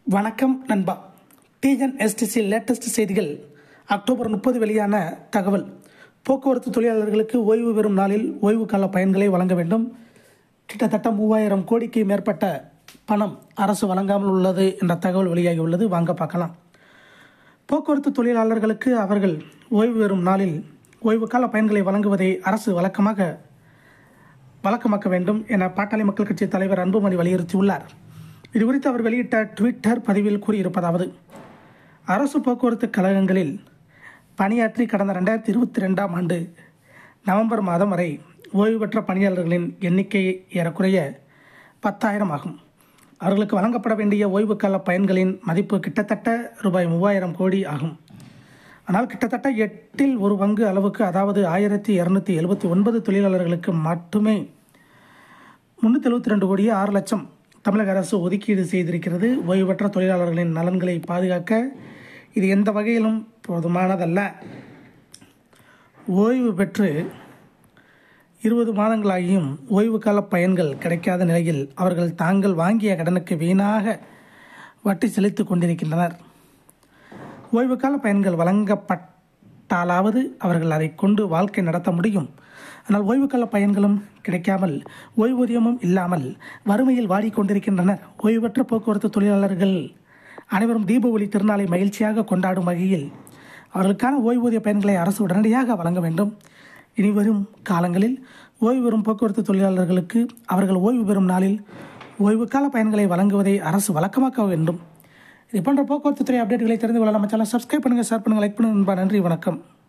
வணக்கம் நண்பா TNSTC latest செய்திகள் அக்டோபர் முப்பது வெளியான தகவல் போக்குவரத்து தொழிலாளர்களுக்கு ஓய்வு பெறும் நாளில் ஓய்வு கால பயன்களை வழங்க வேண்டும் கிட்டத்தட்ட மூவாயிரம் கோடிக்கு மேற்பட்ட பணம் அரசு வழங்காமல் உள்ளது என்ற தகவல் வெளியாகி உள்ளது வாங்க பார்க்கலாம் போக்குவரத்து தொழிலாளர்களுக்கு அவர்கள் ஓய்வு பெறும் நாளில் ஓய்வு கால பயன்களை வழங்குவதை அரசு வழக்கமாக வழக்கமாக்க வேண்டும் என பாட்டாளி மக்கள் கட்சி தலைவர் அன்புமணி வலியுறுத்தியுள்ளார் இது குறித்து அவர் வெளியிட்ட ட்விட்டர் பதிவில் கூறியிருப்பதாவது அரசு போக்குவரத்து கழகங்களில் பணியாற்றி கடந்த ரெண்டாயிரத்தி இருபத்தி ரெண்டாம் ஆண்டு நவம்பர் மாதம் வரை ஓய்வு பெற்ற பணியாளர்களின் எண்ணிக்கை ஏறக்குறைய பத்தாயிரம் ஆகும் அவர்களுக்கு வழங்கப்பட வேண்டிய ஓய்வு கால பயன்களின் மதிப்பு கிட்டத்தட்ட ரூபாய் மூவாயிரம் கோடி ஆகும் ஆனால் கிட்டத்தட்ட எட்டில் ஒரு பங்கு அளவுக்கு அதாவது ஆயிரத்தி இரநூத்தி எழுபத்தி ஒன்பது தொழிலாளர்களுக்கு மட்டுமே முன்னூற்றி எழுபத்தி ரெண்டு கோடியே ஆறு லட்சம் தமிழக அரசு ஒதுக்கீடு செய்திருக்கிறது ஓய்வு பெற்ற தொழிலாளர்களின் நலன்களை பாதுகாக்க இது எந்த வகையிலும் போதுமானதல்ல ஓய்வு பெற்று இருபது மாதங்களாகியும் ஓய்வு கால பயன்கள் கிடைக்காத நிலையில் அவர்கள் தாங்கள் வாங்கிய கடனுக்கு வீணாக வட்டி செலுத்திக் கொண்டிருக்கின்றனர் ஓய்வு கால பயன்கள் வழங்கப்பட்டாலாவது அவர்கள் அதை கொண்டு வாழ்க்கை நடத்த முடியும் ஆனால் ஓய்வு கால பயன்களும் கிடைக்காமல் ஓய்வூதியமும் இல்லாமல் வறுமையில் வாடிக்கொண்டிருக்கின்றனர் ஓய்வு பெற்ற போக்குவரத்து தொழிலாளர்கள் அனைவரும் தீபாவளி திருநாளை மகிழ்ச்சியாக கொண்டாடும் வகையில் அவர்களுக்கான ஓய்வூதிய பயன்களை அரசு உடனடியாக வழங்க வேண்டும் இனி வரும் காலங்களில் ஓய்வு பெறும் போக்குவரத்து தொழிலாளர்களுக்கு அவர்கள் ஓய்வு பெறும் நாளில் ஓய்வு கால பயன்களை வழங்குவதை அரசு வழக்கமாக்க வேண்டும் இது போன்ற போக்குவரத்து துறை அப்டேட்டுகளை தெரிந்து கொள்ள நம்ம சேனல் சப்ஸ்கிரைப் பண்ணுங்கள் ஷேர் பண்ணுங்கள் லைக் பண்ணுங்கள் நண்பா நன்றி வணக்கம்